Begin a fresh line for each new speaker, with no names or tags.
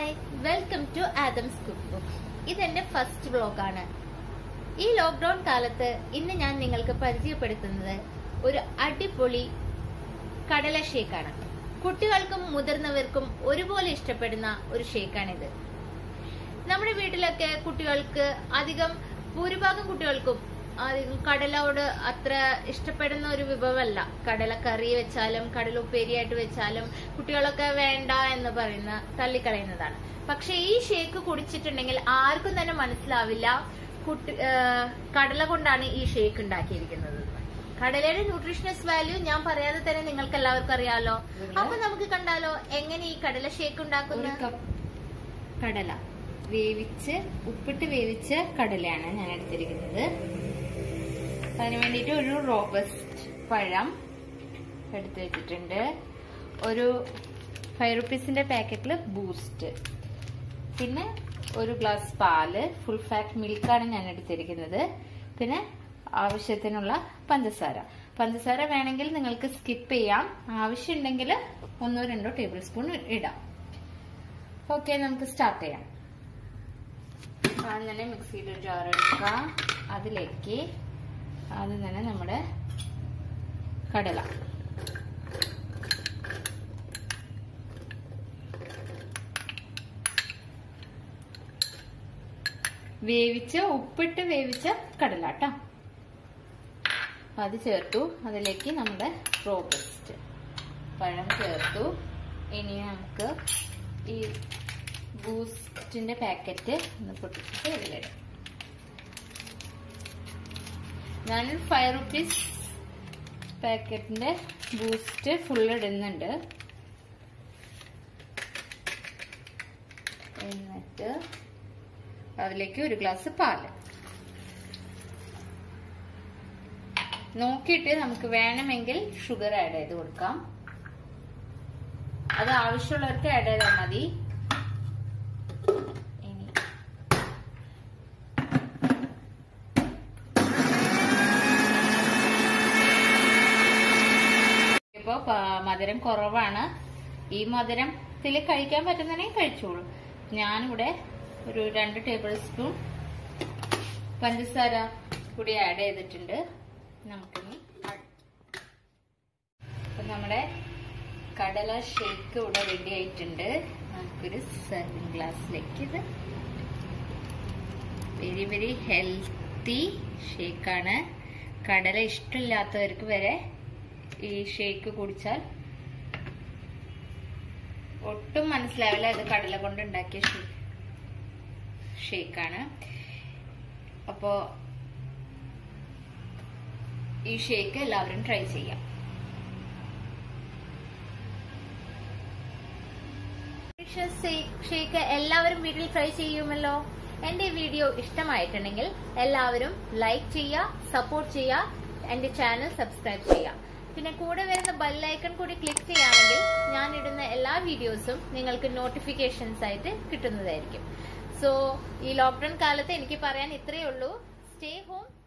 hi welcome to Adam's cook book ഇതെന്റെ first വ്ലോഗാണ് ഈ ലോക്ക്ഡൌൺ കാലത്ത് ഇന്ന് ഞാൻ നിങ്ങൾക്ക് പരിചയപ്പെടുത്തുന്നത് ഒരു അടിപൊളി കടല ഷേക്കാണ് കുട്ടികൾക്കും മുതിർന്നവർക്കും ഒരുപോലെ ഇഷ്ടപ്പെടുന്ന ഒരു ഷേക്കാണിത് നമ്മുടെ വീട്ടിലൊക്കെ കുട്ടികൾക്ക് അധികം ഭൂരിഭാഗം കുട്ടികൾക്കും അധികം കടലോട് അത്ര ഇഷ്ടപ്പെടുന്ന ഒരു വിഭവമല്ല കടല കറി വെച്ചാലും കടല ഉപ്പേരിയായിട്ട് വെച്ചാലും കുട്ടികളൊക്കെ വേണ്ട എന്ന് പറയുന്ന തള്ളിക്കളയുന്നതാണ് പക്ഷെ ഈ ഷേക്ക് കുടിച്ചിട്ടുണ്ടെങ്കിൽ ആർക്കും തന്നെ മനസ്സിലാവില്ല കുട്ടി ആ, കടല കൊണ്ടാണ് ഈ ഷേക്ക് ഉണ്ടാക്കിയിരിക്കുന്നത് കടലയുടെ ന്യൂട്രീഷണസ് വാല്യൂ ഞാൻ പറയാതെ തന്നെ നിങ്ങൾക്ക് എല്ലാവർക്കും അറിയാലോ അപ്പൊ നമുക്ക് കണ്ടാലോ എങ്ങനെ ഈ കടല ഷേക്ക്
ഒരു
ഉണ്ടാക്കുന്നത്
കപ്പ് കടല വേവിച്ച് ഉപ്പിട്ട് വേവിച്ച കടലയാണ് ഞാൻ എടുത്തിരിക്കുന്നത് അതിന് വേണ്ടിയിട്ട് ഒരു റോബസ്റ്റ് പഴം എടുത്ത് വെച്ചിട്ടുണ്ട് ഒരു ഫൈവ് റുപ്പീസിന്റെ പാക്കറ്റിൽ ബൂസ്റ്റ് പിന്നെ ഒരു ഗ്ലാസ് പാല് ഫുൾ ഫാറ്റ് മിൽക്കാണ് ഞാൻ എടുത്തിരിക്കുന്നത് പിന്നെ ആവശ്യത്തിനുള്ള പഞ്ചസാര പഞ്ചസാര വേണമെങ്കിൽ നിങ്ങൾക്ക് സ്കിപ്പ് ചെയ്യാം ആവശ്യമുണ്ടെങ്കിൽ ഒന്നോ രണ്ടോ ടേബിൾ സ്പൂൺ ഇടാം ഓക്കെ നമുക്ക് സ്റ്റാർട്ട് ചെയ്യാം ആദ്യം തന്നെ മിക്സിയുടെ ജാർ എടുക്കുക അതിലേക്ക് ആദ്യം തന്നെ നമ്മുടെ കടല വേവിച്ച ഉപ്പിട്ട് വേവിച്ച കടല കേട്ടോ അത് ചേർത്തു അതിലേക്ക് നമ്മുടെ റോബസ്റ്റ് പഴം ചേർത്തു ഇനി നമുക്ക് ഈ ബൂസ്റ്റിന്റെ പാക്കറ്റ് ഒന്ന് പൊട്ടിച്ചിട്ട് ഇതിലിടാം ഞാൻ ഫൈവ് റുപ്പീസ് പാക്കറ്റിന്റെ ബൂസ്റ്റ് ഫുൾ ഇടുന്നുണ്ട് എന്നിട്ട് അതിലേക്ക് ഒരു ഗ്ലാസ് പാല് നോക്കിയിട്ട് നമുക്ക് വേണമെങ്കിൽ ഷുഗർ ആഡ് ചെയ്ത് കൊടുക്കാം അത് ആവശ്യമുള്ളവർക്ക് ആഡ് ചെയ്താൽ മതി ഇനി ഇപ്പോ പ- മധുരം കുറവാണ് ഈ മധുരത്തിൽ കഴിക്കാൻ പറ്റുന്നുണ്ടെങ്കിൽ കഴിച്ചോളൂ ഞാനിവിടെ ഒരു രണ്ട് ടേബിൾ സ്പൂൺ പഞ്ചസാര കൂടി ആഡ് ചെയ്തിട്ടുണ്ട് നമുക്കിനി അട്- അപ്പൊ നമ്മുടെ കടല ഷേക്ക് ഇവിടെ റെഡി ആയിട്ടുണ്ട് നമുക്കൊരു സെർവിങ് ഗ്ലാസ്സിലേക്ക് ഇത് വെരി വെരി ഹെൽത്തി ഷേക്കാണ് കടല ഇഷ്ടമില്ലാത്തവർക്ക് വരെ ഈ ഷേക്ക് കുടിച്ചാൽ ഒട്ടും മനസ്സിലാവില്ല ഇത് കടല കൊണ്ട് ഉണ്ടാക്കിയ ഷേക്ക് ഷേക്കാണ് അപ്പോ ഈ ഷേക്ക് എല്ലാവരും ട്രൈ ചെയ്യാം
ഷേക്ക് എല്ലാവരും വീട്ടിൽ ട്രൈ ചെയ്യുമല്ലോ എന്റെ വീഡിയോ ഇഷ്ടമായിട്ടുണ്ടെങ്കിൽ എല്ലാവരും ലൈക്ക് ചെയ്യുക സപ്പോർട്ട് ചെയ്യുക എന്റെ ചാനൽ സബ്സ്ക്രൈബ് ചെയ്യുക പിന്നെ കൂടെ വരുന്ന ബെല്ലൈക്കൺ കൂടി ക്ലിക്ക് ചെയ്യുകയാണെങ്കിൽ ഞാൻ ഇടുന്ന എല്ലാ വീഡിയോസും നിങ്ങൾക്ക് നോട്ടിഫിക്കേഷൻസ് ആയിട്ട് കിട്ടുന്നതായിരിക്കും സോ ഈ ലോക്ക്ഡൌൺ കാലത്ത് എനിക്ക് പറയാൻ ഇത്രയേ ഉള്ളൂ സ്റ്റേ ഹോം